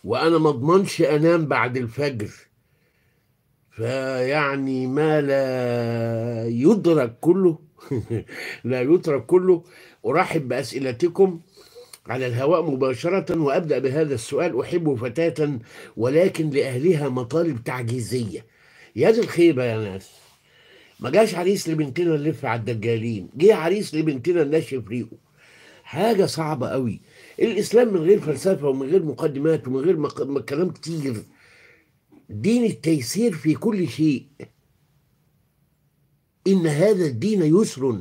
وانا ما اضمنش انام بعد الفجر فيعني ما لا يدرك كله لا يترك كله ارحب باسئلتكم على الهواء مباشرة وأبدأ بهذا السؤال أحب فتاة ولكن لأهلها مطالب تعجيزية يا دي الخيبة يا ناس ما جاش عريس لبنتنا نلف على الدجالين جه عريس لبنتنا ننشف ريقه حاجة صعبة قوي الإسلام من غير فلسفة ومن غير مقدمات ومن غير مق... م- كلام كتير دين التيسير في كل شيء إن هذا الدين يسر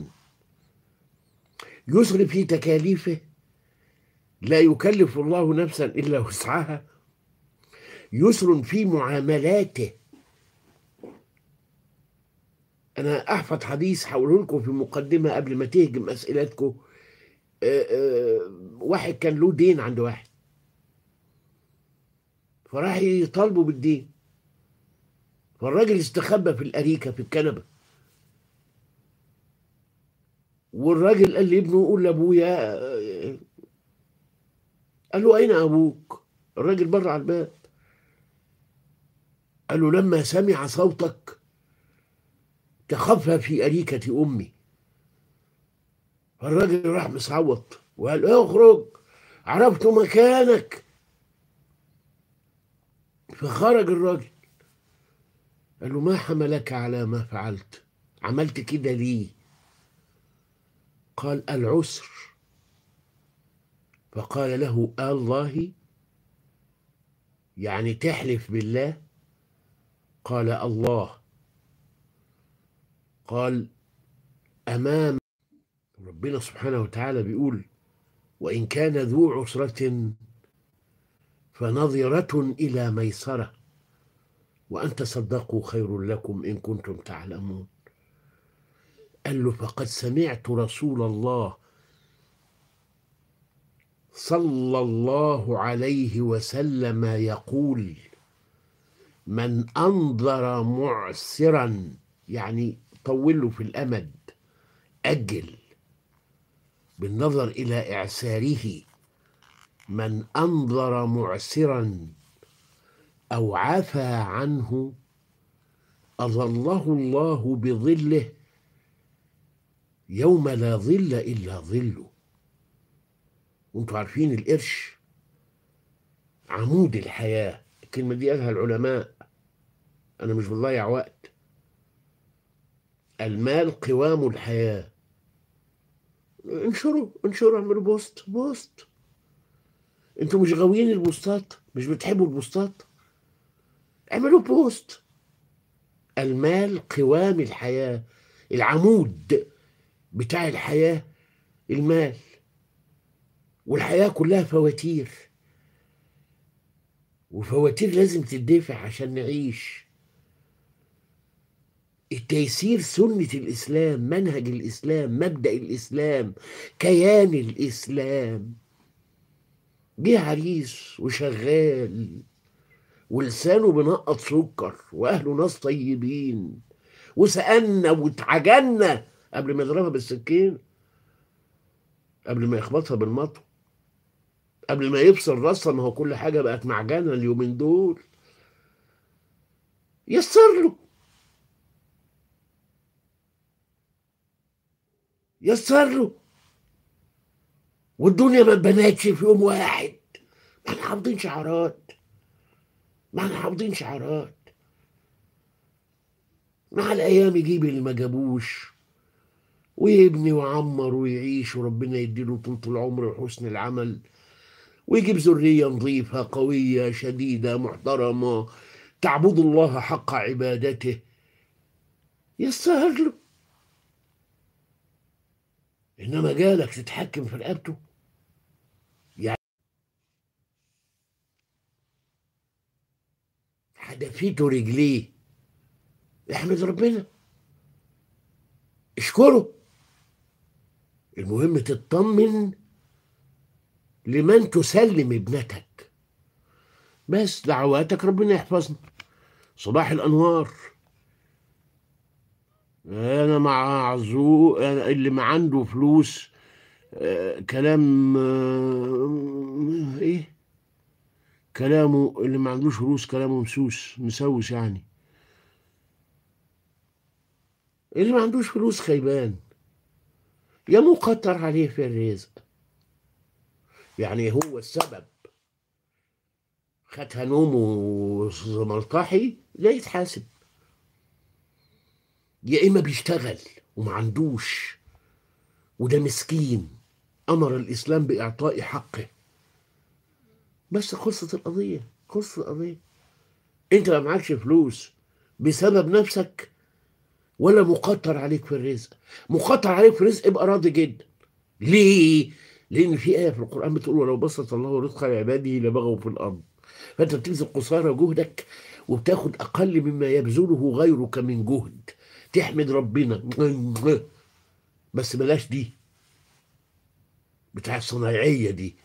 يسر في تكاليفه لا يكلف الله نفسا إلا وسعها يسر في معاملاته أنا أحفظ حديث هقوله لكم في مقدمة قبل ما تهجم أسئلتكم آه، آه، واحد كان له دين عند واحد فراح يطالبه بالدين فالراجل استخبى في الأريكة في الكنبة والراجل قال لابنه قول لأبويا آه، قال له أين أبوك؟ الراجل بره على الباب قال له لما سمع صوتك تخفى في أريكة أمي فالراجل راح مصوت وقال اخرج عرفت مكانك فخرج الراجل قال له ما حملك على ما فعلت عملت كده ليه قال العسر فقال له الله يعني تحلف بالله قال الله قال امام ربنا سبحانه وتعالى بيقول وان كان ذو عسره فنظره الى ميسره وان تصدقوا خير لكم ان كنتم تعلمون قال له فقد سمعت رسول الله صلى الله عليه وسلم يقول من انظر معسرا يعني طول له في الامد اجل بالنظر الى اعساره من انظر معسرا او عفى عنه اظله الله بظله يوم لا ظل الا ظله وانتوا عارفين القرش عمود الحياه الكلمه دي قالها العلماء انا مش بضيع وقت المال قوام الحياه انشروا انشروا اعملوا بوست بوست انتوا مش غاويين البوستات مش بتحبوا البوستات اعملوا بوست المال قوام الحياة العمود بتاع الحياة المال والحياة كلها فواتير وفواتير لازم تدفع عشان نعيش التيسير سنة الإسلام منهج الإسلام مبدأ الإسلام كيان الإسلام جه عريس وشغال ولسانه بنقط سكر وأهله ناس طيبين وسألنا واتعجلنا قبل ما يضربها بالسكين قبل ما يخبطها بالمطو قبل ما يفصل راسها ما هو كل حاجة بقت معجنة اليومين دول يسر له يسر له والدنيا ما اتبنتش في يوم واحد ما احنا حافظين شعارات ما احنا حافظين شعارات مع الايام يجيب اللي ما جابوش ويبني ويعمر ويعيش وربنا يديله طولة العمر وحسن العمل ويجيب ذرية نظيفة قوية شديدة محترمة تعبد الله حق عبادته يسهر له انما جالك تتحكم في رقبته يعني حدفيته رجليه احمد ربنا اشكره المهم تطمن لمن تسلم ابنتك بس دعواتك ربنا يحفظنا صباح الانوار انا مع عزو أنا اللي ما عنده فلوس آه، كلام آه، ايه كلامه اللي ما عندوش فلوس كلامه مسوس مسوس يعني اللي ما عندوش فلوس خيبان يا مقدر عليه في الرزق يعني هو السبب خدها نوم وملطحي لا يتحاسب يا اما بيشتغل وما عندوش وده مسكين امر الاسلام باعطاء حقه بس خلصت القضيه خلصت القضيه انت ما معكش فلوس بسبب نفسك ولا مقدر عليك في الرزق مقدر عليك في الرزق ابقى راضي جدا ليه لان في ايه في القران بتقول ولو بسط الله رزق لعباده لبغوا في الارض فانت بتبذل قصارى جهدك وبتاخد اقل مما يبذله غيرك من جهد تحمد ربنا بس بلاش دي بتاع الصنايعيه دي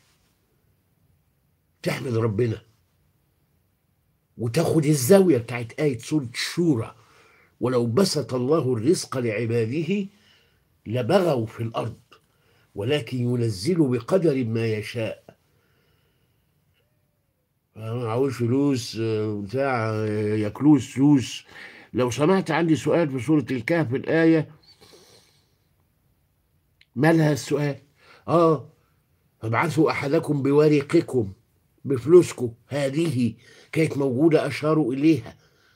تحمد ربنا وتاخد الزاويه بتاعت ايه سوره الشورى ولو بسط الله الرزق لعباده لبغوا في الارض ولكن ينزل بقدر ما يشاء انا عاوز فلوس آه، بتاع آه، ياكلوه فلوس لو سمعت عندي سؤال في سورة الكهف الآية مالها السؤال اه فابعثوا أحدكم بورقكم بفلوسكم هذه كانت موجودة أشاروا إليها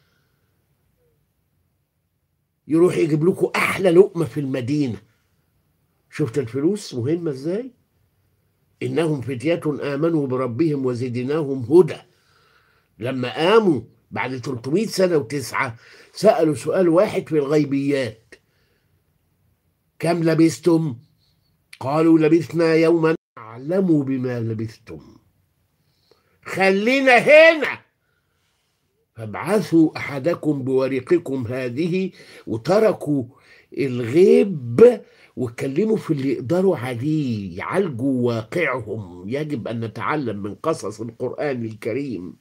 يروح يجيب لكم أحلى لقمة في المدينة شفت الفلوس مهمة إزاي إنهم فتية آمنوا بربهم وزدناهم هدى لما قاموا بعد 300 سنة وتسعة سألوا سؤال واحد في الغيبيات كم لبثتم قالوا لبثنا يوما أعلموا بما لبثتم خلينا هنا فابعثوا أحدكم بورقكم هذه وتركوا الغيب واتكلموا في اللي يقدروا عليه يعالجوا واقعهم يجب أن نتعلم من قصص القرآن الكريم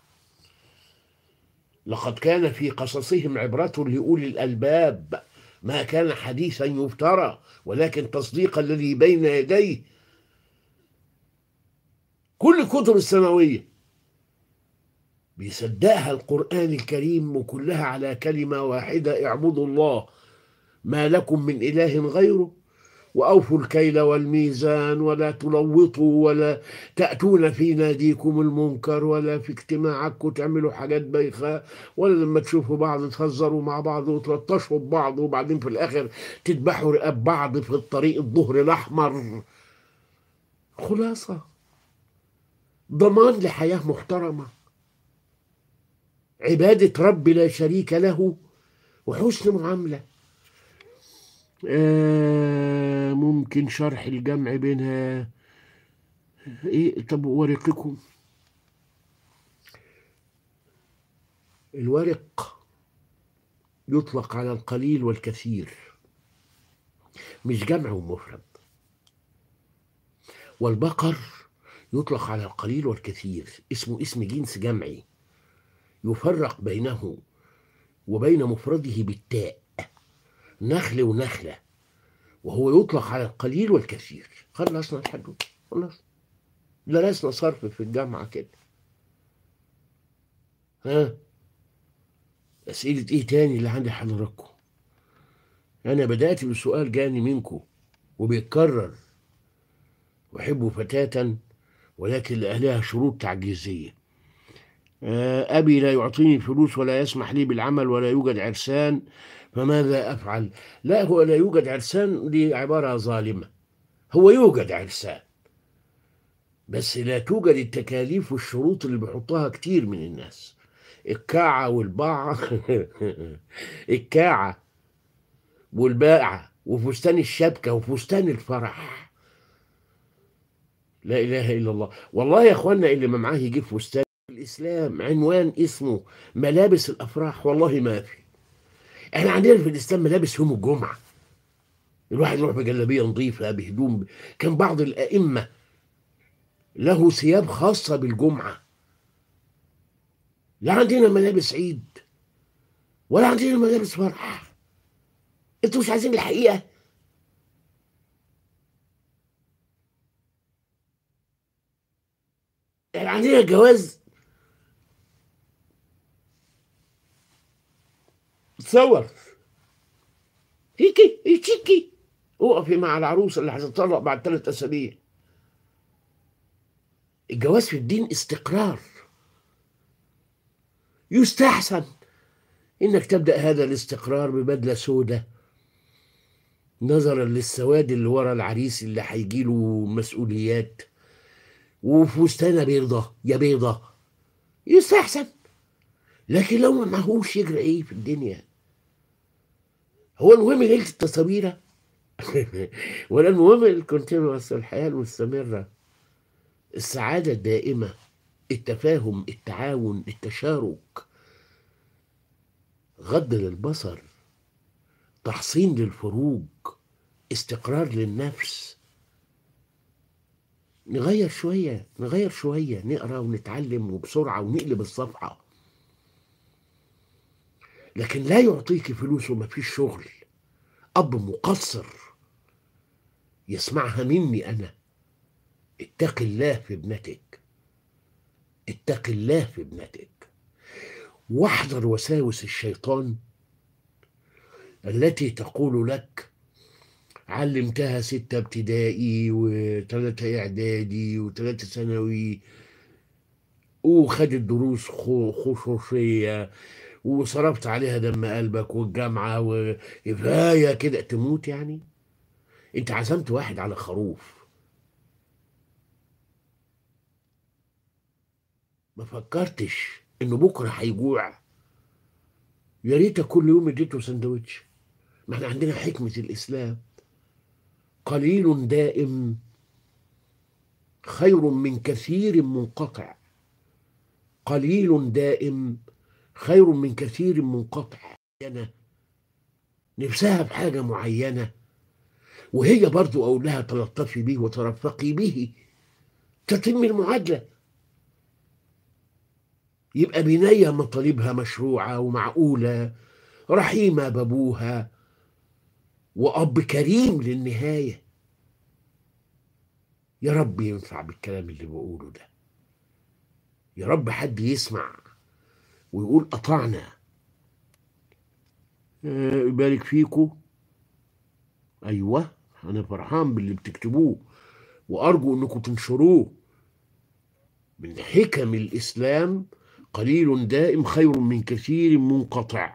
لقد كان في قصصهم عبرة لأولي الألباب ما كان حديثا يفترى ولكن تصديق الذي بين يديه كل الكتب السماوية بيصدقها القرآن الكريم وكلها على كلمة واحدة اعبدوا الله ما لكم من إله غيره وأوفوا الكيل والميزان ولا تلوطوا ولا تأتون في ناديكم المنكر ولا في اجتماعكم تعملوا حاجات بايخة ولا لما تشوفوا بعض تهزروا مع بعض وتلطشوا ببعض وبعدين في الآخر تذبحوا رقاب بعض في الطريق الظهر الأحمر خلاصة ضمان لحياة محترمة عبادة رب لا شريك له وحسن معاملة آه ممكن شرح الجمع بينها ايه طب ورقكم الورق يطلق على القليل والكثير مش جمع ومفرد والبقر يطلق على القليل والكثير اسمه اسم جنس جمعي يفرق بينه وبين مفرده بالتاء نخل ونخلة وهو يطلق على القليل والكثير خلصنا الحدود خلاص درسنا صرف في الجامعة كده ها أسئلة إيه تاني اللي عند حضراتكم أنا بدأت بسؤال جاني منكم وبيتكرر أحب فتاة ولكن لأهلها شروط تعجيزية آه، أبي لا يعطيني فلوس ولا يسمح لي بالعمل ولا يوجد عرسان فماذا أفعل لا هو لا يوجد عرسان دي عبارة ظالمة هو يوجد عرسان بس لا توجد التكاليف والشروط اللي بيحطها كتير من الناس الكاعة والباعة الكاعة والباعة وفستان الشبكة وفستان الفرح لا إله إلا الله والله يا أخوانا اللي ما معاه يجيب فستان الإسلام عنوان اسمه ملابس الأفراح والله ما في احنا عندنا في الإسلام ملابس يوم الجمعة الواحد يروح بجلابية نظيفة بهدوم كان بعض الأئمة له ثياب خاصة بالجمعة لا عندنا ملابس عيد ولا عندنا ملابس فرح انتوا مش عايزين الحقيقة احنا عندنا جواز صور هيكي هيك اقفي مع العروسه اللي هتطلق بعد ثلاث اسابيع الجواز في الدين استقرار يستحسن انك تبدا هذا الاستقرار ببدله سوداء نظرا للسواد اللي ورا العريس اللي هيجيله مسؤوليات وفستانه بيضه يا بيضه يستحسن لكن لو ما معهوش يجري ايه في الدنيا هو المهم ليله التصويره ولا المهم الكونتينوس الحياه المستمره السعاده الدائمه التفاهم التعاون التشارك غض للبصر تحصين للفروج استقرار للنفس نغير شوية نغير شوية نقرأ ونتعلم وبسرعة ونقلب الصفحة لكن لا يعطيك فلوس وما فيش شغل أب مقصر يسمعها مني أنا اتق الله في ابنتك اتق الله في ابنتك واحذر وساوس الشيطان التي تقول لك علمتها ستة ابتدائي وثلاثة إعدادي وثلاثة ثانوي وخدت دروس خصوصية وصرفت عليها دم قلبك والجامعة وكفاية كده تموت يعني انت عزمت واحد على خروف ما فكرتش انه بكره هيجوع يا ريتك كل يوم اديته سندوتش ما احنا عندنا حكمة الإسلام قليل دائم خير من كثير منقطع قليل دائم خير من كثير منقطع أنا نفسها بحاجة معينة وهي برضو أقول لها تلطفي به وترفقي به تتم المعادلة يبقى بنية مطالبها مشروعة ومعقولة رحيمة بابوها وأب كريم للنهاية يا رب ينفع بالكلام اللي بقوله ده يا رب حد يسمع ويقول أطعنا يبارك فيكم أيوة أنا فرحان باللي بتكتبوه وأرجو أنكم تنشروه من حكم الإسلام قليل دائم خير من كثير منقطع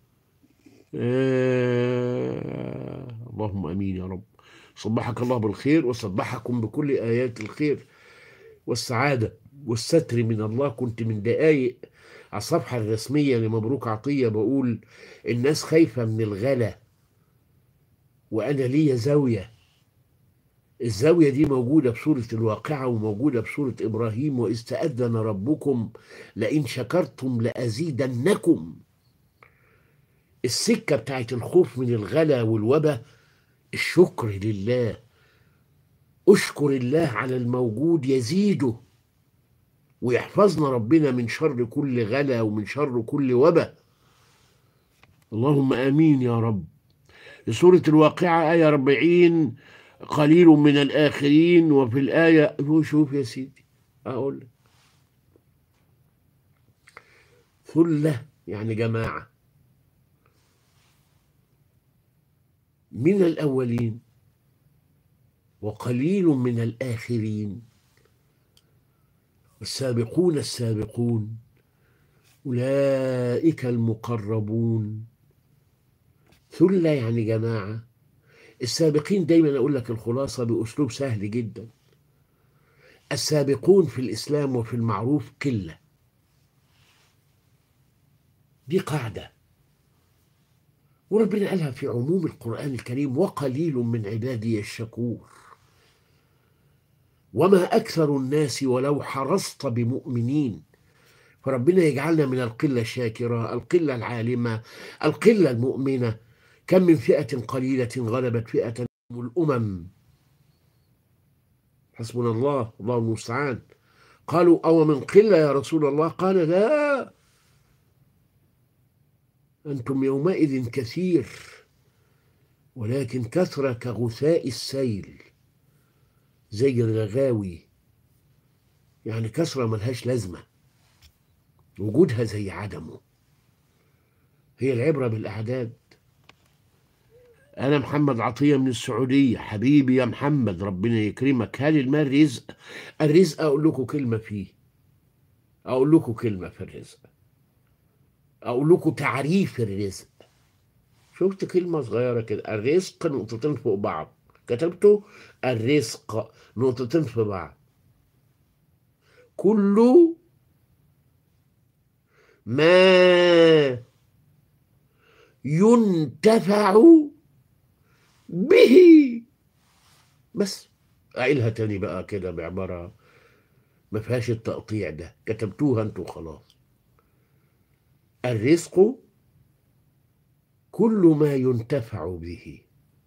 آه اللهم امين يا رب صبحك الله بالخير وصبحكم بكل ايات الخير والسعاده والستر من الله كنت من دقايق على الصفحه الرسميه لمبروك عطيه بقول الناس خايفه من الغلا وانا ليا زاويه الزاوية دي موجودة بسورة الواقعة وموجودة بسورة إبراهيم وإذ تأذن ربكم لئن شكرتم لأزيدنكم السكة بتاعت الخوف من الغلا والوبا الشكر لله اشكر الله على الموجود يزيده ويحفظنا ربنا من شر كل غلا ومن شر كل وبا اللهم آمين يا رب سورة الواقعة آية 40 قليل من الآخرين وفي الآية شوف يا سيدي أقول لك ثلة يعني جماعة من الأولين وقليل من الآخرين والسابقون السابقون أولئك المقربون ثلة يعني جماعة السابقين دايما أقول لك الخلاصة بأسلوب سهل جدا السابقون في الإسلام وفي المعروف قلة دي قاعدة وربنا قالها في عموم القرآن الكريم وقليل من عبادي الشكور وما أكثر الناس ولو حرصت بمؤمنين فربنا يجعلنا من القلة الشاكرة القلة العالمة القلة المؤمنة كم من فئة قليلة غلبت فئة الأمم حسبنا الله الله المستعان قالوا أو من قلة يا رسول الله قال لا أنتم يومئذ كثير ولكن كثرة كغثاء السيل زي الرغاوي يعني كثرة ملهاش لازمة وجودها زي عدمه هي العبرة بالأعداد أنا محمد عطية من السعودية حبيبي يا محمد ربنا يكرمك هل المال رزق الرزق أقول لكم كلمة فيه أقول لكم كلمة في الرزق أقول لكم تعريف الرزق شفت كلمة صغيرة كده الرزق نقطتين فوق بعض كتبته الرزق نقطتين في بعض كل ما ينتفع به بس أعيلها تاني بقى كده بعبارة ما فيهاش التقطيع ده كتبتوها انتوا خلاص الرزق كل ما ينتفع به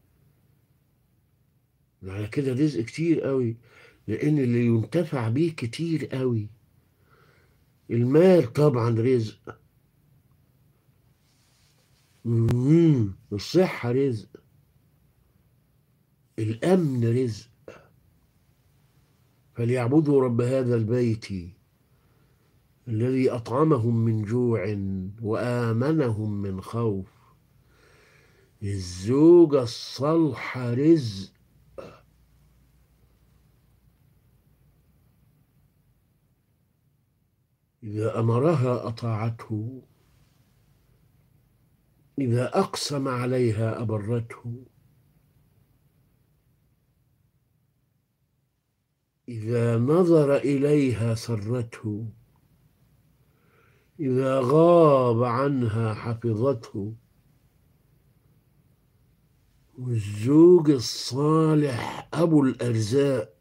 على كده رزق كتير قوي لان اللي ينتفع بيه كتير قوي المال طبعا رزق مم. الصحة رزق الأمن رزق فليعبدوا رب هذا البيت الذي أطعمهم من جوع وآمنهم من خوف الزوجة الصالحة رزق إذا أمرها أطاعته إذا أقسم عليها أبرته إذا نظر إليها سرته إذا غاب عنها حفظته والزوج الصالح أبو الأرزاق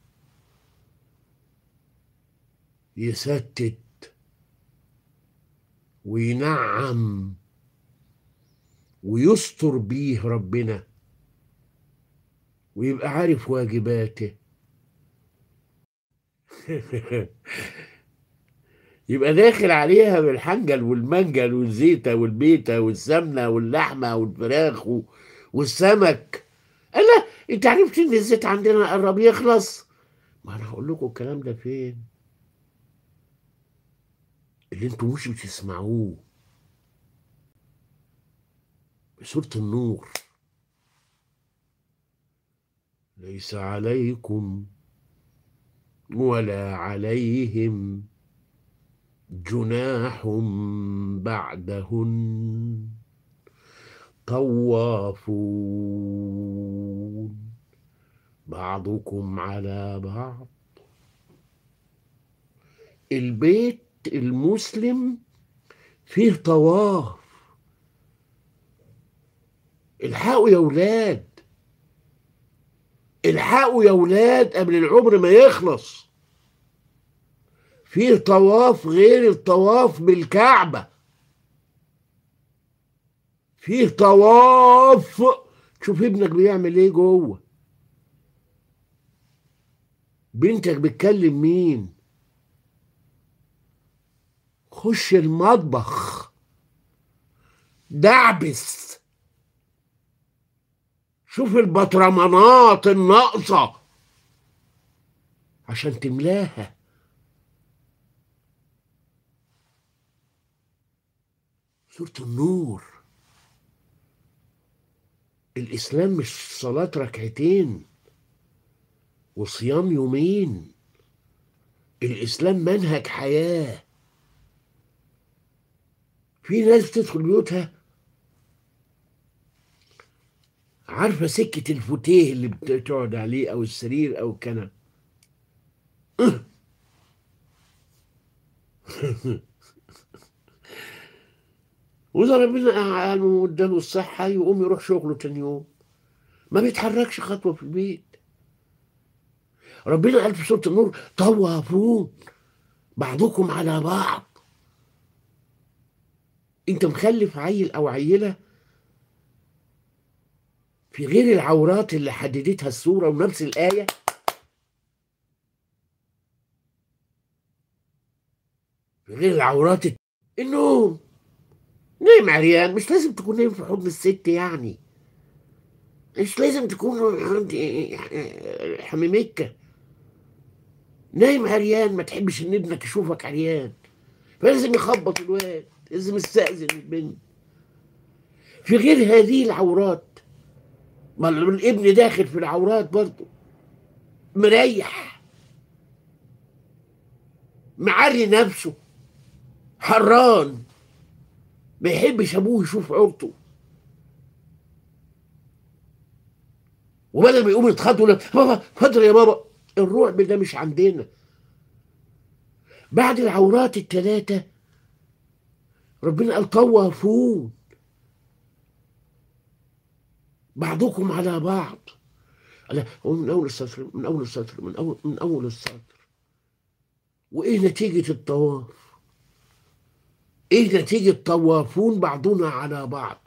يستت وينعم ويستر بيه ربنا ويبقى عارف واجباته يبقى داخل عليها بالحنجل والمنجل والزيتة والبيتة والسمنة واللحمة والفراخ و- والسمك لا انت عرفت ان الزيت عندنا قرب يخلص ما انا هقول لكم الكلام ده فين اللي انتوا مش بتسمعوه سورة النور ليس عليكم ولا عليهم جناح بعدهن طوافون بعضكم على بعض البيت المسلم فيه طواف الحقوا يا ولاد الحقوا يا ولاد قبل العمر ما يخلص فيه طواف غير الطواف بالكعبة فيه طواف شوف ابنك بيعمل ايه جوه بنتك بتكلم مين خش المطبخ دعبس شوف البطرمانات الناقصة عشان تملاها سورة النور الإسلام مش صلاة ركعتين وصيام يومين الإسلام منهج حياة في ناس بتدخل بيوتها عارفة سكة الفوتيه اللي بتقعد عليه أو السرير أو الكنب وإذا ربنا أعلمه واداله الصحة يقوم يروح شغله تاني يوم ما بيتحركش خطوة في البيت ربنا قال في سورة النور طوافون بعضكم على بعض انت مخلف عيل او عيلة في غير العورات اللي حددتها السورة ونفس الآية في غير العورات النوم نايم عريان مش لازم تكون نايم في حضن الست يعني مش لازم تكون عند حميمكة نايم عريان ما تحبش ان ابنك يشوفك عريان فلازم يخبط الواد لازم يستأذن البنت في غير هذه العورات ما الابن داخل في العورات برضه مريح معري نفسه حران ما يحبش ابوه يشوف عورته وبدل ما يقوم يتخض يقول لك بابا اتفضل يا بابا الرعب ده مش عندنا بعد العورات الثلاثة ربنا قال طوافون بعضكم على بعض لا هو من اول السطر من اول السطر من اول من اول السطر وايه نتيجة الطواف؟ ايه نتيجة طوافون بعضنا على بعض؟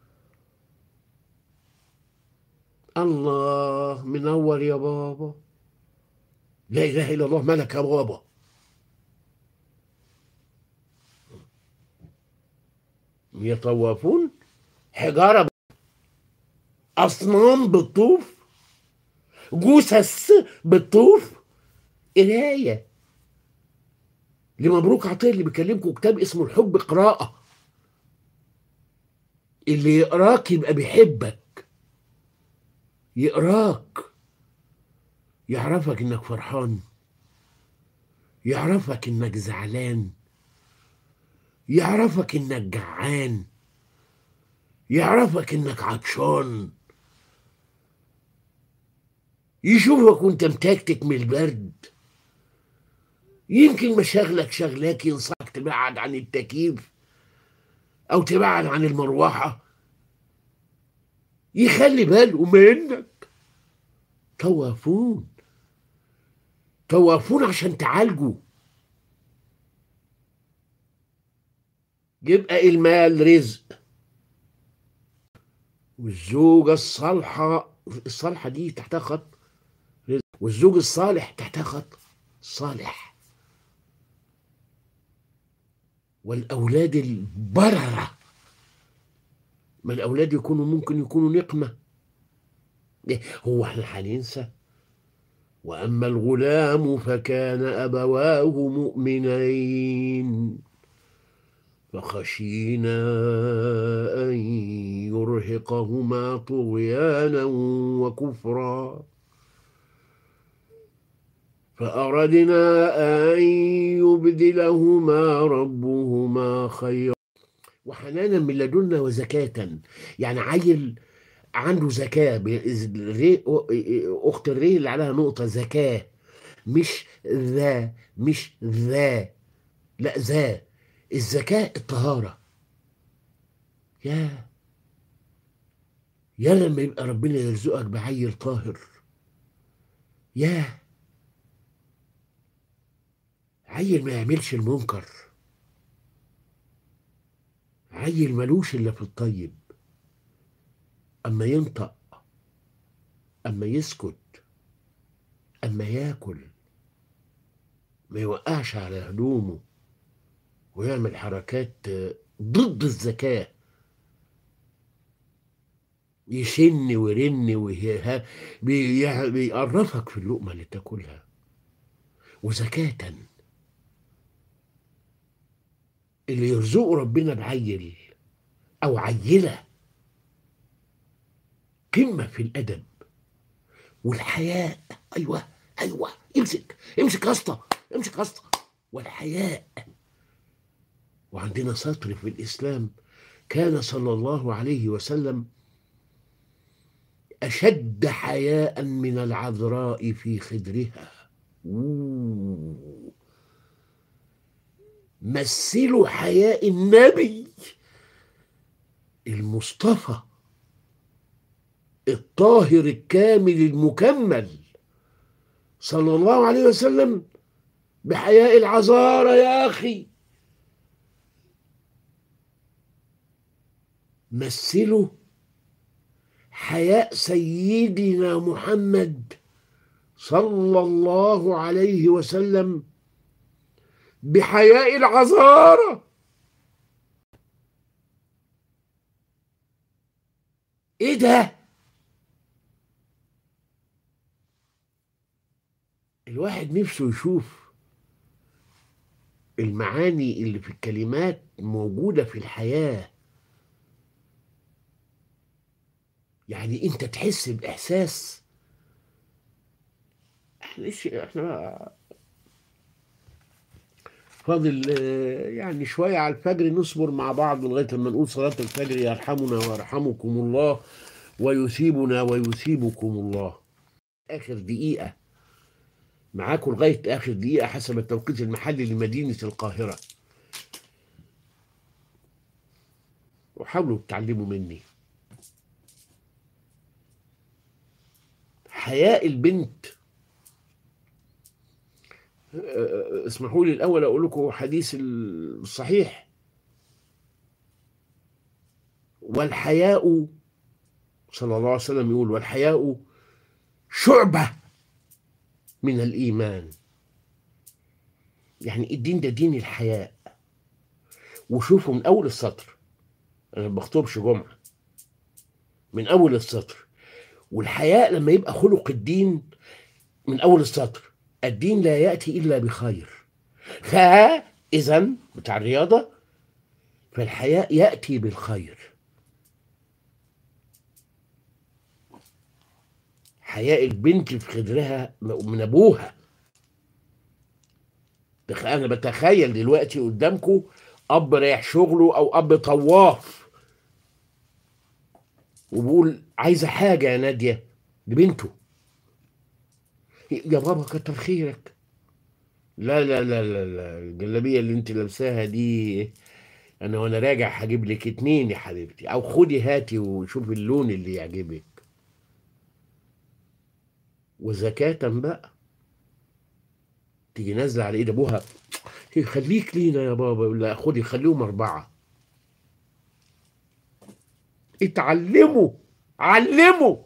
الله منور يا بابا لا اله الا الله ملك يا بابا يطوفون حجاره اصنام بالطوف جثث بالطوف قرايه لمبروك عطيه اللي بيكلمكم كتاب اسمه الحب قراءه اللي يقراك يبقى بيحبك يقراك يعرفك انك فرحان يعرفك انك زعلان يعرفك انك جعان يعرفك انك عطشان يشوفك وانت متكتك من البرد يمكن مشاغلك شغلاك ينصحك تبعد عن التكييف او تبعد عن المروحه يخلي باله منك توافون توافون عشان تعالجوا يبقى المال رزق والزوجة الصالحة الصالحة دي تحتها خط رزق والزوج الصالح تحتها خط صالح والأولاد البررة ما الأولاد يكونوا ممكن يكونوا نقمة إيه، هو احنا هننسى وأما الغلام فكان أبواه مؤمنين فخشينا أن يرهقهما طغيانا وكفرا فأردنا أن يبدلهما ربهما خيرا وحنانا من لدنا وزكاة يعني عيل عنده زكاة الري أخت الري اللي عليها نقطة زكاة مش ذا مش ذا لا ذا الزكاة الطهارة يا يا لما يبقى ربنا يرزقك بعيل طاهر يا عيل ما يعملش المنكر عيل ملوش الا في الطيب اما ينطق اما يسكت اما ياكل ما يوقعش على هدومه ويعمل حركات ضد الذكاء يشن ويرن ويه بيقرفك في اللقمة اللي تاكلها وزكاة اللي يرزقه ربنا بعيل أو عيلة قمة في الأدب والحياء أيوه أيوه امسك امسك يا اسطى امسك يا اسطى والحياء وعندنا سطر في الإسلام كان صلى الله عليه وسلم أشد حياء من العذراء في خدرها مثلوا حياء النبي المصطفى الطاهر الكامل المكمل صلى الله عليه وسلم بحياء العذارى يا أخي مثلوا حياء سيدنا محمد صلى الله عليه وسلم بحياء العذارى ايه ده الواحد نفسه يشوف المعاني اللي في الكلمات موجودة في الحياة يعني انت تحس باحساس معلش احنا بقى فاضل آه، يعني شويه على الفجر نصبر مع بعض لغايه لما نقول صلاه الفجر يرحمنا ويرحمكم الله ويثيبنا ويثيبكم الله اخر دقيقه معاكم لغايه اخر دقيقه حسب التوقيت المحلي لمدينه القاهره وحاولوا تتعلموا مني حياء البنت آه، اسمحوا لي الاول اقول لكم حديث الصحيح والحياء صلى الله عليه وسلم يقول والحياء شعبه من الايمان يعني الدين ده دين الحياء وشوفوا من اول السطر انا ما بخطبش جمعه من اول السطر والحياء لما يبقى خلق الدين من اول السطر الدين لا ياتي الا بخير فاذا بتاع الرياضه فالحياء ياتي بالخير حياء البنت في خدرها من ابوها تخ- انا بتخيل دلوقتي قدامكم اب رايح شغله او اب طواف وبقول عايزه حاجه يا ناديه لبنته يا بابا كتر خيرك لا لا لا لا لا الجلابيه اللي انت لابساها دي انا وانا راجع هجيب لك اتنين يا حبيبتي او خدي هاتي وشوفي اللون اللي يعجبك وزكاة بقى تيجي نازله على ايد ابوها خليك لينا يا بابا يقول لها خدي خليهم اربعه اتعلموا علموا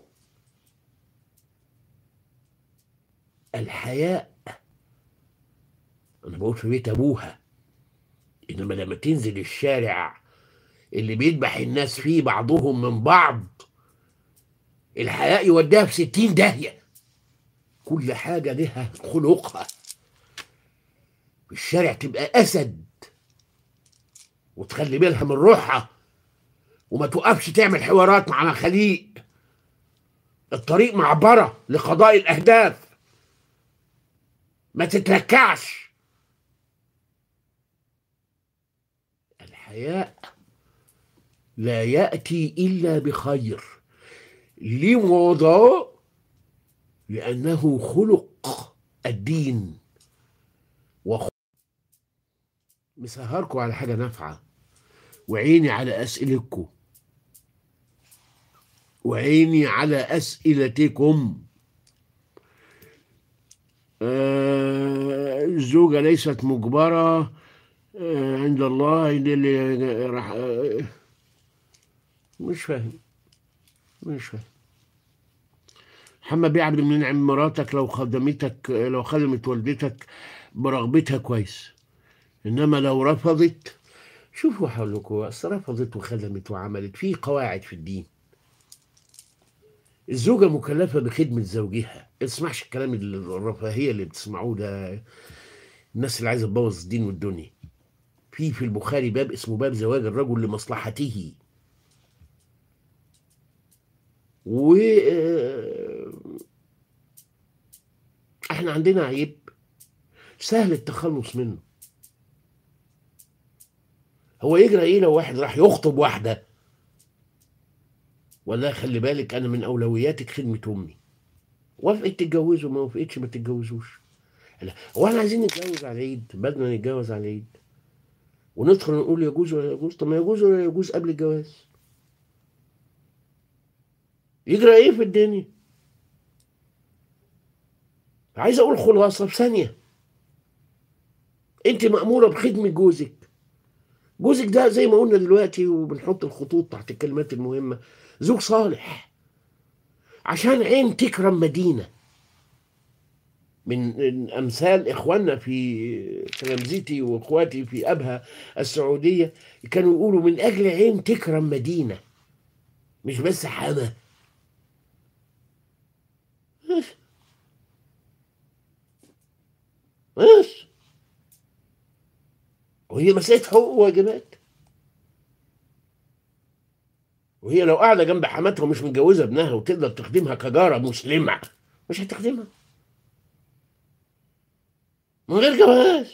الحياء انا بقول في بيت ابوها انما لما تنزل الشارع اللي بيذبح الناس فيه بعضهم من بعض الحياء يوديها في ستين داهية كل حاجة لها خلقها في الشارع تبقى أسد وتخلي بالها من روحها وما توقفش تعمل حوارات مع مخاليق الطريق معبرة لقضاء الأهداف ما تتلكعش الحياء لا يأتي إلا بخير لماذا؟ لأنه خلق الدين وخ... مسهركم على حاجة نافعة وعيني على أسئلتكم وعيني على أسئلتكم آه، الزوجة ليست مجبرة آه، عند الله إن اللي راح آه، مش فاهم مش فاهم محمد بيه عبد المنعم مراتك لو خدمتك لو خدمت والدتك برغبتها كويس انما لو رفضت شوفوا حولكم أصل رفضت وخدمت وعملت في قواعد في الدين الزوجة مكلفة بخدمة زوجها ما تسمعش الكلام الرفاهية اللي بتسمعوه ده الناس اللي عايزة تبوظ الدين والدنيا في في البخاري باب اسمه باب زواج الرجل لمصلحته و آه، احنا عندنا عيب سهل التخلص منه هو يجرى ايه لو واحد راح يخطب واحده ولا خلي بالك انا من اولوياتك خدمه امي وافقت تتجوزوا ما وافقتش ما تتجوزوش لا هو احنا عايزين نتجوز على العيد بدنا نتجوز على العيد وندخل نقول يجوز ولا يجوز طب ما يجوز ولا يجوز قبل الجواز يجرى ايه في الدنيا عايز اقول خلاصه في ثانيه انت ماموره بخدمه جوزك جوزك ده زي ما قلنا دلوقتي وبنحط الخطوط تحت الكلمات المهمه زوج صالح عشان عين تكرم مدينه من من امثال اخواننا في تلامذتي واخواتي في ابها السعوديه كانوا يقولوا من اجل عين تكرم مدينه مش بس حما بس بس وهي مسألة حقوق وواجبات وهي لو قاعده جنب حماتها ومش متجوزه ابنها وتقدر تخدمها كجاره مسلمه مش هتخدمها من غير جواز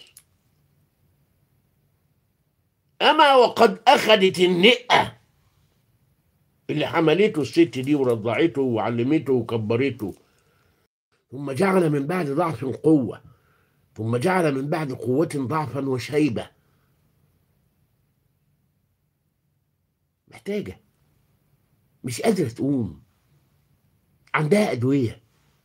اما وقد اخذت النقه اللي حملته الست دي ورضعته وعلمته وكبرته ثم جعل من بعد ضعف قوه ثم جعل من بعد قوه ضعفا وشيبه محتاجه مش قادره تقوم عندها ادويه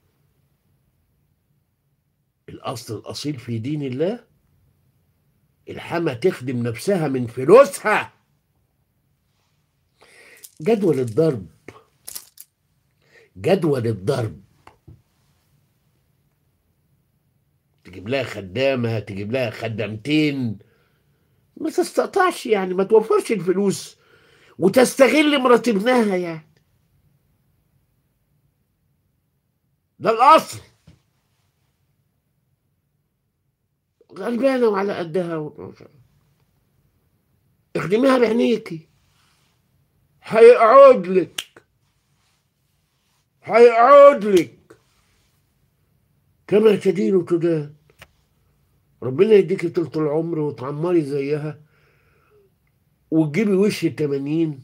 الاصل الاصيل في دين الله الحما تخدم نفسها من فلوسها جدول الضرب جدول الضرب تجيب لها خدامة تجيب لها خدامتين ما تستقطعش يعني ما توفرش الفلوس وتستغل مرات ابنها يعني ده الأصل غلبانة وعلى قدها اخدميها بعينيكي هيقعد لك هيقعد لك كما تدين تدان ربنا يديكي طولة العمر وتعمري زيها وتجيبي وش التمانين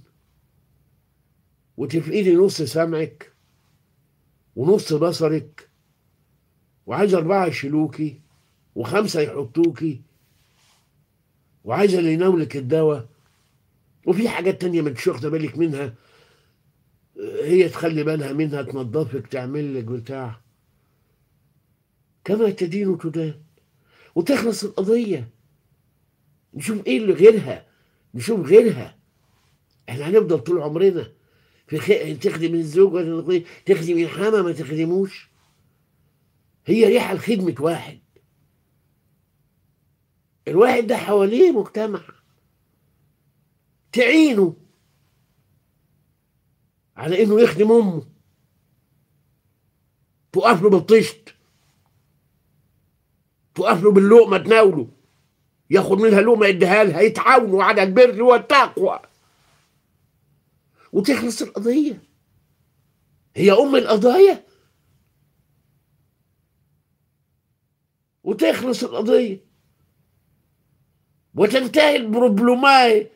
وتفقدي نص سمعك ونص بصرك وعايزة أربعة يشيلوكي وخمسة يحطوكي وعايزة اللي يناولك الدواء وفي حاجات تانية ما انتش واخدة بالك منها هي تخلي بالها منها تنظفك تعمل لك بتاع كما تدين تدان وتخلص القضية نشوف ايه اللي غيرها نشوف غيرها احنا هنفضل طول عمرنا في خ... تخدم الزوج ولا تخدم الحما ما تخدموش هي ريحة لخدمة واحد الواحد ده حواليه مجتمع تعينه على انه يخدم امه تقف له بالطشت تقف له باللقمه تناوله ياخد منها لقمه يديها لها يتعاونوا على البر والتقوى وتخلص القضيه هي ام القضايا وتخلص القضيه وتنتهي البروبلوماي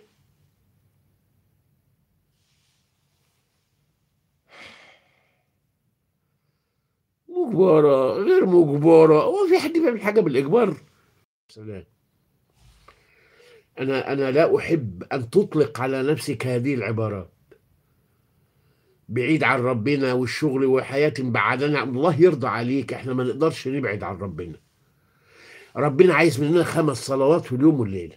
مجبرة غير مجبرة هو في حد بيعمل حاجة بالإجبار سلام أنا أنا لا أحب أن تطلق على نفسك هذه العبارات بعيد عن ربنا والشغل وحياة بعدنا الله يرضى عليك احنا ما نقدرش نبعد عن ربنا ربنا عايز مننا خمس صلوات في اليوم والليلة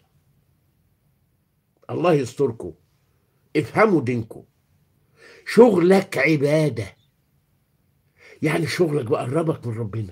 الله يستركم افهموا دينكم شغلك عبادة يعني شغلك بقربك من ربنا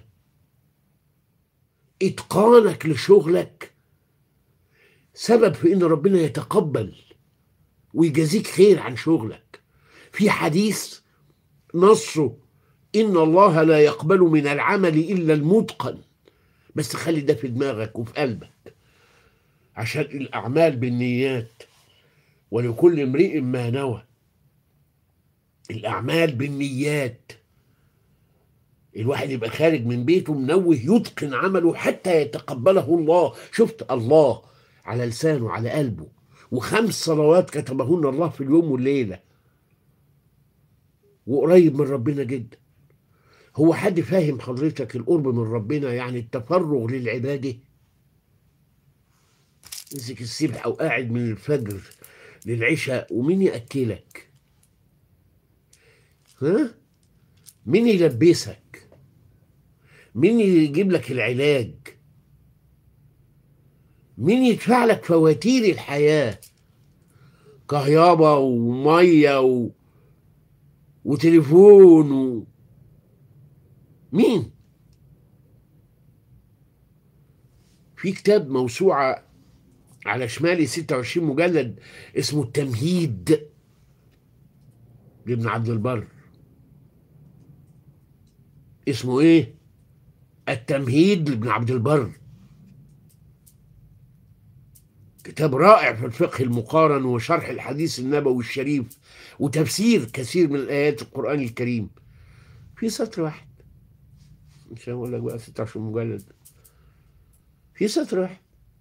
اتقانك لشغلك سبب في ان ربنا يتقبل ويجازيك خير عن شغلك في حديث نصه ان الله لا يقبل من العمل الا المتقن بس خلي ده في دماغك وفي قلبك عشان الأعمال بالنيات ولكل امرئ ما نوى الأعمال بالنيات الواحد يبقى خارج من بيته منوه يتقن عمله حتى يتقبله الله شفت الله على لسانه على قلبه وخمس صلوات كتبهن الله في اليوم والليلة وقريب من ربنا جدا هو حد فاهم حضرتك القرب من ربنا يعني التفرغ للعبادة امسك السبح أو قاعد من الفجر للعشاء ومين يأكلك ها مين يلبسك مين يجيب لك العلاج مين يدفع لك فواتير الحياة كهيابة ومية و... وتليفون و... مين في كتاب موسوعة على شمالي 26 مجلد اسمه التمهيد لابن عبد البر اسمه ايه التمهيد لابن عبد البر كتاب رائع في الفقه المقارن وشرح الحديث النبوي الشريف وتفسير كثير من آيات القرآن الكريم في سطر واحد مش هقول لك بقى 16 مجلد في سطر واحد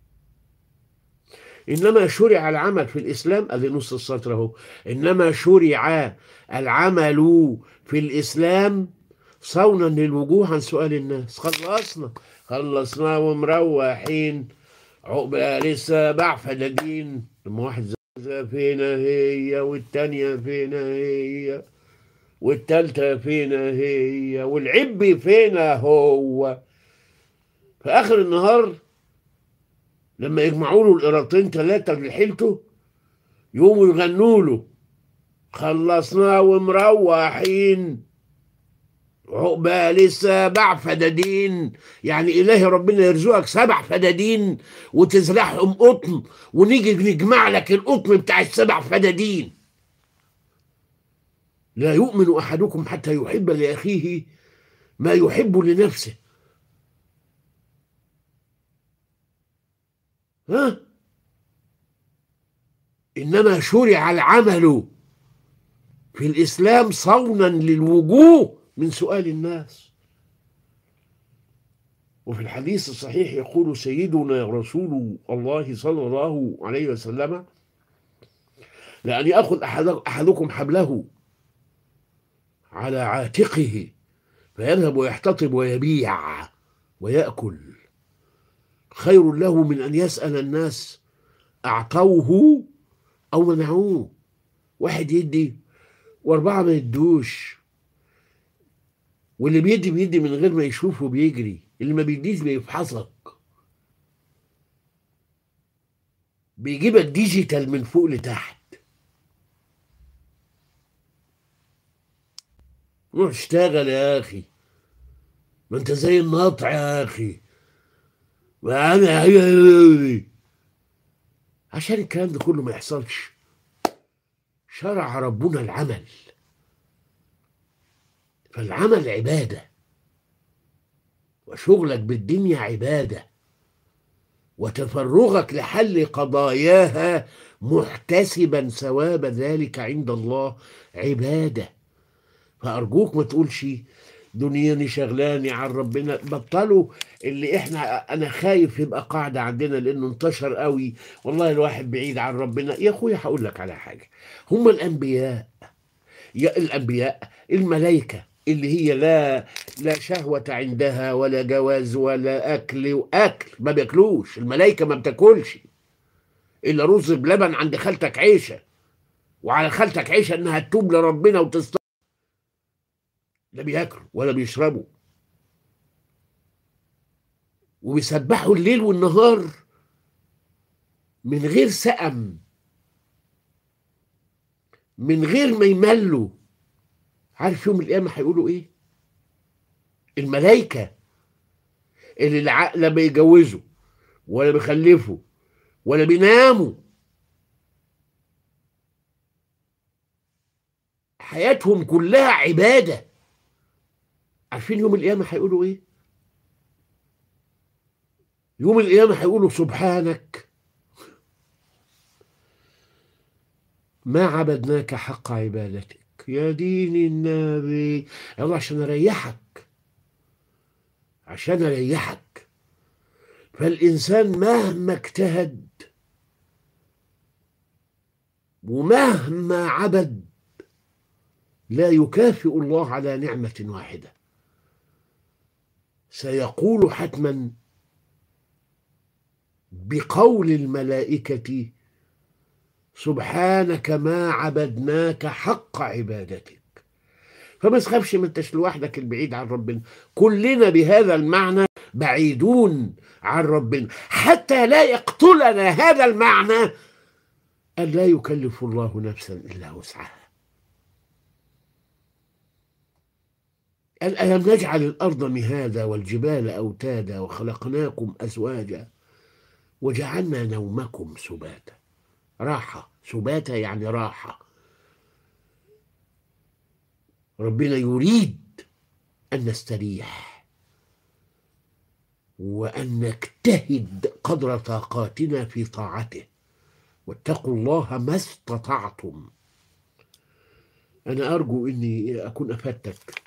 إنما شرع العمل في الإسلام أدي نص السطر أهو إنما شرع العمل في الإسلام صونا للوجوه عن سؤال الناس خلصنا خلصنا ومروحين عقبال لسه فدادين لما واحد زوجها فينا هي والتانية فينا هي والتالتة فينا هي والعب فينا هو في آخر النهار لما يجمعوا له القراطين ثلاثة اللي حيلته يقوموا يغنوا له خلصنا ومروحين عقبال سبع فدادين يعني إلهي ربنا يرزقك سبع فدادين وتزرعهم قطن ونيجي نجمع لك القطن بتاع السبع فدادين لا يؤمن أحدكم حتى يحب لأخيه ما يحب لنفسه ها إنما شرع العمل في الإسلام صونا للوجوه من سؤال الناس وفي الحديث الصحيح يقول سيدنا رسول الله صلى الله عليه وسلم لأن يأخذ أحدكم حبله على عاتقه فيذهب ويحتطب ويبيع ويأكل خير له من أن يسأل الناس أعطوه أو منعوه واحد يدي وأربعة ما يدوش واللي بيدي بيدي من غير ما يشوفه بيجري اللي ما بيديش بيفحصك بيجيبك ديجيتال من فوق لتحت روح اشتغل يا اخي ما انت زي الناطع يا اخي ما انا عشان الكلام ده كله ما يحصلش شرع ربنا العمل فالعمل عبادة وشغلك بالدنيا عبادة وتفرغك لحل قضاياها محتسبا ثواب ذلك عند الله عبادة فأرجوك ما تقولش دنياني شغلاني عن ربنا بطلوا اللي احنا انا خايف يبقى قاعدة عندنا لانه انتشر قوي والله الواحد بعيد عن ربنا يا اخويا هقول لك على حاجة هم الانبياء يا الانبياء الملائكة اللي هي لا لا شهوة عندها ولا جواز ولا أكل وأكل ما بياكلوش الملائكة ما بتاكلش إلا رز بلبن عند خالتك عيشة وعلى خالتك عيشة إنها تتوب لربنا وتست لا بياكلوا ولا بيشربوا وبيسبحوا الليل والنهار من غير سأم من غير ما يملوا عارف يوم القيامة هيقولوا إيه؟ الملائكة اللي لا بيجوزوا ولا بيخلفوا ولا بيناموا حياتهم كلها عبادة عارفين يوم القيامة هيقولوا إيه؟ يوم القيامة هيقولوا سبحانك ما عبدناك حق عبادتك يا دين النبي يلا عشان اريحك عشان اريحك فالانسان مهما اجتهد ومهما عبد لا يكافئ الله على نعمه واحده سيقول حتما بقول الملائكه سبحانك ما عبدناك حق عبادتك فما تخافش ما انتش لوحدك البعيد عن ربنا كلنا بهذا المعنى بعيدون عن ربنا حتى لا يقتلنا هذا المعنى أن لا يكلف الله نفسا إلا وسعها قال ألم نجعل الأرض مهادا والجبال أوتادا وخلقناكم أزواجا وجعلنا نومكم سباتا راحة سباتة يعني راحة ربنا يريد أن نستريح وأن نجتهد قدر طاقاتنا في طاعته واتقوا الله ما استطعتم أنا أرجو إني أكون أفدتك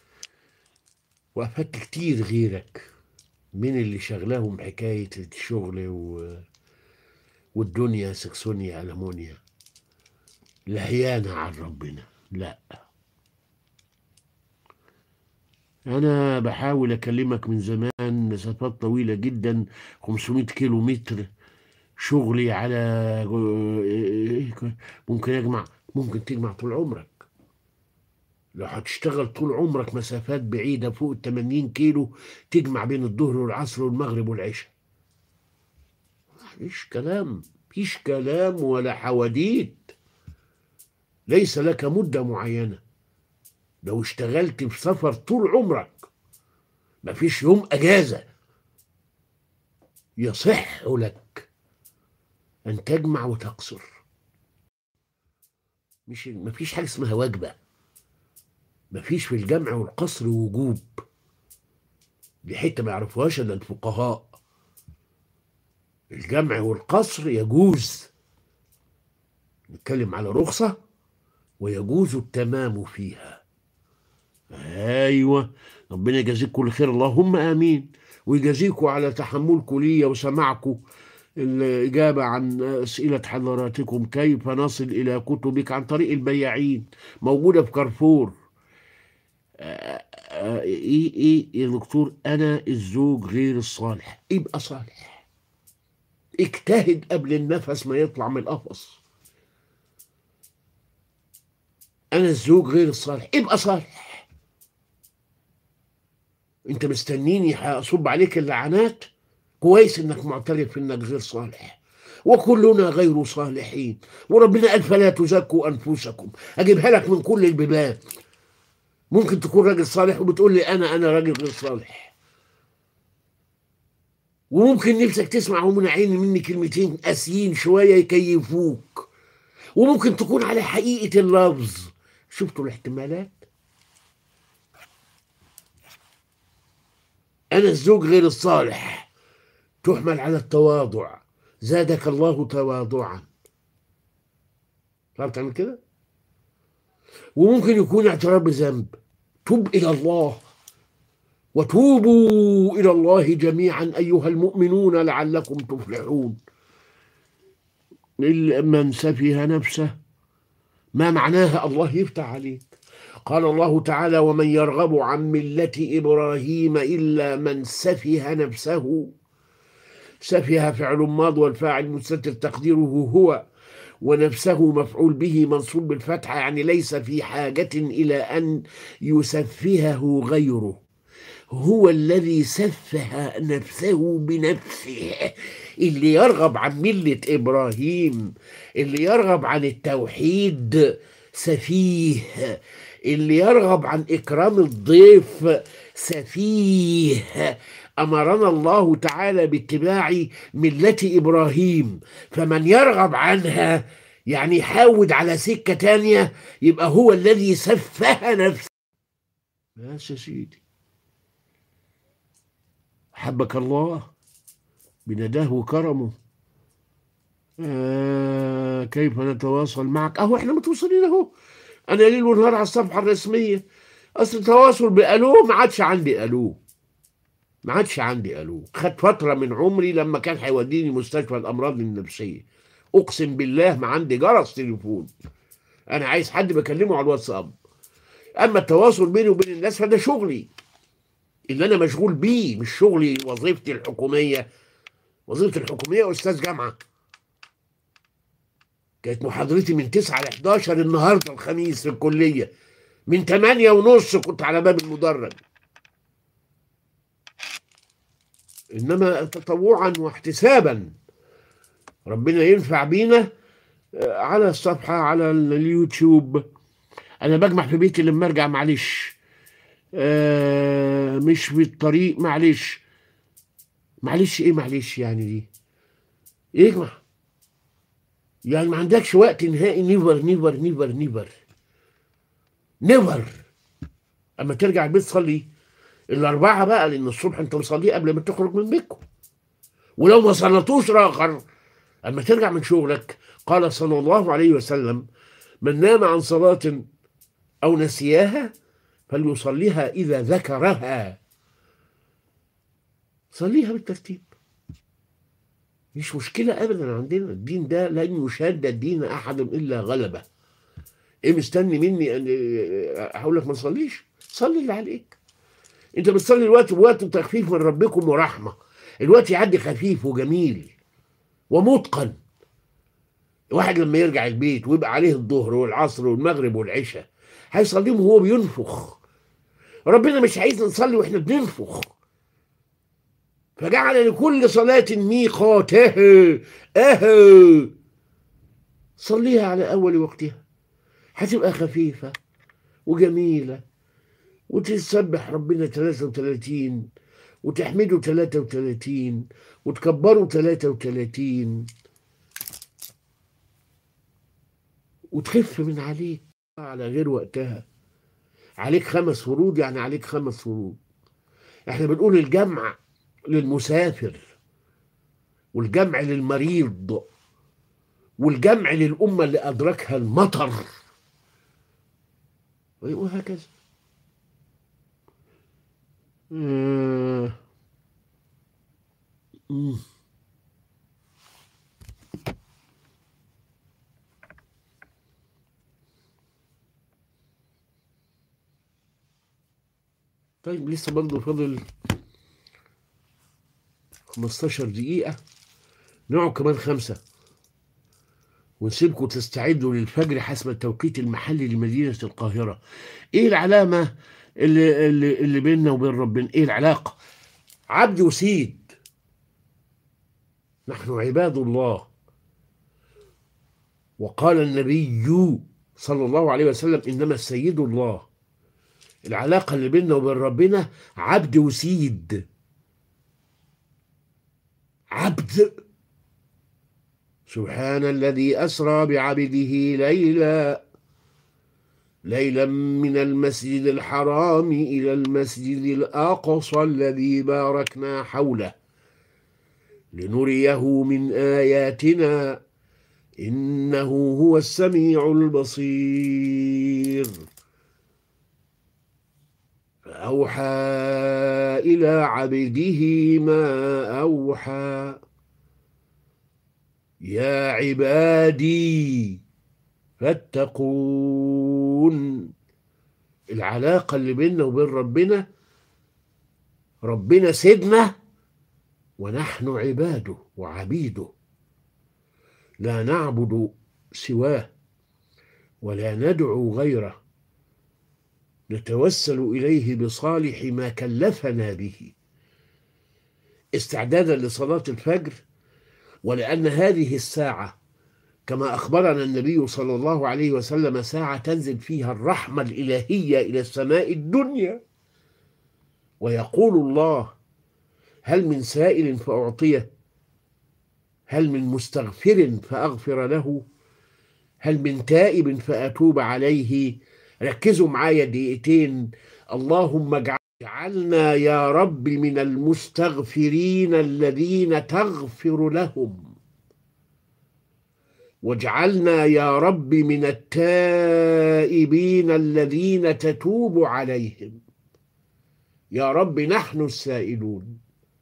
وأفدت كتير غيرك من اللي شغلهم حكاية الشغل و... والدنيا سكسونيا ألمونيا العيانة عن ربنا لا أنا بحاول أكلمك من زمان مسافات طويلة جدا 500 كيلو متر شغلي على ممكن أجمع ممكن تجمع طول عمرك لو هتشتغل طول عمرك مسافات بعيدة فوق ال 80 كيلو تجمع بين الظهر والعصر والمغرب والعشاء مفيش كلام مفيش كلام ولا حواديت ليس لك مدة معينة لو اشتغلت في سفر طول عمرك مفيش يوم أجازة يصح لك أن تجمع وتقصر مش مفيش حاجة اسمها وجبة مفيش في الجمع والقصر وجوب دي حتة ما يعرفوهاش إلا الفقهاء الجمع والقصر يجوز نتكلم على رخصة ويجوز التمام فيها ايوه ربنا يجازيك كل خير اللهم امين ويجازيكم على تحملكم لي وسماعكم الإجابة عن أسئلة حضراتكم كيف نصل إلى كتبك عن طريق البياعين موجودة في كارفور آه، آه، إيه إيه يا دكتور أنا الزوج غير الصالح يبقى صالح اجتهد قبل النفس ما يطلع من القفص أنا الزوج غير الصالح يبقى صالح أنت مستنيني هصب عليك اللعنات كويس إنك معترف إنك غير صالح وكلنا غير صالحين وربنا قال فلا تزكوا أنفسكم أجيبها لك من كل البلاد ممكن تكون راجل صالح وبتقول لي أنا أنا راجل غير صالح وممكن نفسك تسمع ومن عيني مني كلمتين قاسيين شوية يكيفوك وممكن تكون على حقيقة اللفظ شفتوا الاحتمالات أنا الزوج غير الصالح تحمل على التواضع زادك الله تواضعا تعرف تعمل كده وممكن يكون اعتراف بذنب توب إلى الله وتوبوا إلى الله جميعا أيها المؤمنون لعلكم تفلحون من سفه نفسه ما معناها الله يفتح عليك قال الله تعالى ومن يرغب عن ملة إبراهيم إلا من سفه نفسه سفه فعل ماض والفاعل مستتر تقديره هو ونفسه مفعول به منصوب بالفتحة يعني ليس في حاجة إلى أن يسفهه غيره هو الذي سفه نفسه بنفسه اللي يرغب عن ملة إبراهيم اللي يرغب عن التوحيد سفيه اللي يرغب عن إكرام الضيف سفيه أمرنا الله تعالى باتباع ملة إبراهيم فمن يرغب عنها يعني يحاود على سكة تانية يبقى هو الذي سفه نفسه بس يا سيدي حبك الله بنداه وكرمه آه كيف نتواصل معك اهو احنا متواصلين اهو انا ليل ونهار على الصفحه الرسميه اصل التواصل بالو ما عادش عندي الو ما عادش عندي الو خد فتره من عمري لما كان هيوديني مستشفى الامراض النفسيه اقسم بالله ما عندي جرس تليفون انا عايز حد بكلمه على الواتساب اما التواصل بيني وبين الناس فده شغلي اللي انا مشغول بيه مش شغلي وظيفتي الحكوميه وظيفتي الحكوميه استاذ جامعه كانت محاضرتي من 9 ل 11 النهارده الخميس في الكليه من 8 ونص كنت على باب المدرج انما تطوعا واحتسابا ربنا ينفع بينا على الصفحه على اليوتيوب انا بجمع في بيتي لما ارجع معلش آه مش في الطريق معلش معلش ايه معلش يعني دي اجمع يعني ما عندكش وقت نهائي نيفر نيفر نيفر نيفر نيفر اما ترجع البيت تصلي الأربعة بقى لأن الصبح أنت مصليه قبل ما تخرج من بيتكم ولو ما صليتوش آخر أما ترجع من شغلك قال صلى الله عليه وسلم من نام عن صلاة أو نسياها فليصليها إذا ذكرها صليها بالترتيب مش مشكلة أبدا عندنا الدين ده لن يشاد الدين أحد إلا غلبه إيه مستني مني أن أقول لك ما تصليش صلي اللي عليك أنت بتصلي الوقت بوقت تخفيف من ربكم ورحمة الوقت يعدي خفيف وجميل ومتقن واحد لما يرجع البيت ويبقى عليه الظهر والعصر والمغرب والعشاء هيصليهم وهو بينفخ ربنا مش عايز نصلي واحنا بننفخ فجعل لكل صلاة ميقاتها اه صليها على أول وقتها هتبقى خفيفة وجميلة وتسبح ربنا 33 وتحمده 33 وتكبره 33 وتخف من عليك على غير وقتها عليك خمس فروض يعني عليك خمس فروض احنا بنقول الجمع للمسافر والجمع للمريض والجمع للأمة اللي أدركها المطر وهكذا آه. مم. طيب لسه برضه فاضل 15 دقيقة نقعد كمان خمسة ونسيبكم تستعدوا للفجر حسب التوقيت المحلي لمدينة القاهرة ايه العلامة اللي, اللي, اللي بيننا وبين ربنا ايه العلاقة عبد وسيد نحن عباد الله وقال النبي صلى الله عليه وسلم انما السيد الله العلاقة اللي بيننا وبين ربنا عبد وسيد عبد سبحان الذي أسرى بعبده ليلا ليلا من المسجد الحرام إلى المسجد الأقصى الذي باركنا حوله لنريه من آياتنا إنه هو السميع البصير فأوحى إلى عبده ما أوحى يا عبادي فاتقون العلاقة اللي بيننا وبين ربنا ربنا سيدنا ونحن عباده وعبيده لا نعبد سواه ولا ندعو غيره نتوسل اليه بصالح ما كلفنا به استعدادا لصلاه الفجر ولان هذه الساعه كما اخبرنا النبي صلى الله عليه وسلم ساعه تنزل فيها الرحمه الالهيه الى السماء الدنيا ويقول الله هل من سائل فاعطيه هل من مستغفر فاغفر له هل من تائب فاتوب عليه ركزوا معايا دقيقتين اللهم اجعلنا يا رب من المستغفرين الذين تغفر لهم واجعلنا يا رب من التائبين الذين تتوب عليهم يا رب نحن السائلون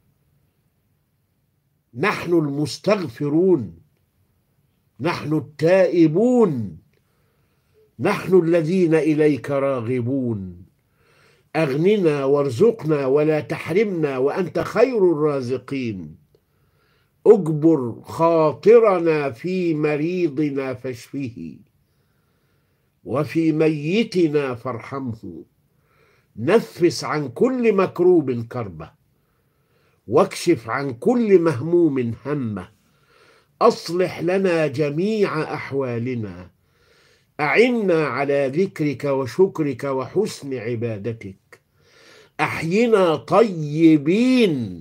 نحن المستغفرون نحن التائبون نحن الذين اليك راغبون اغننا وارزقنا ولا تحرمنا وانت خير الرازقين اجبر خاطرنا في مريضنا فاشفه وفي ميتنا فارحمه نفس عن كل مكروب كربه واكشف عن كل مهموم همه اصلح لنا جميع احوالنا اعنا على ذكرك وشكرك وحسن عبادتك احينا طيبين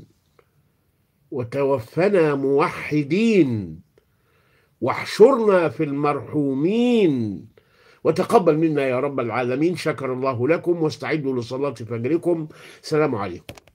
وتوفنا موحدين واحشرنا في المرحومين وتقبل منا يا رب العالمين شكر الله لكم واستعدوا لصلاة فجركم سلام عليكم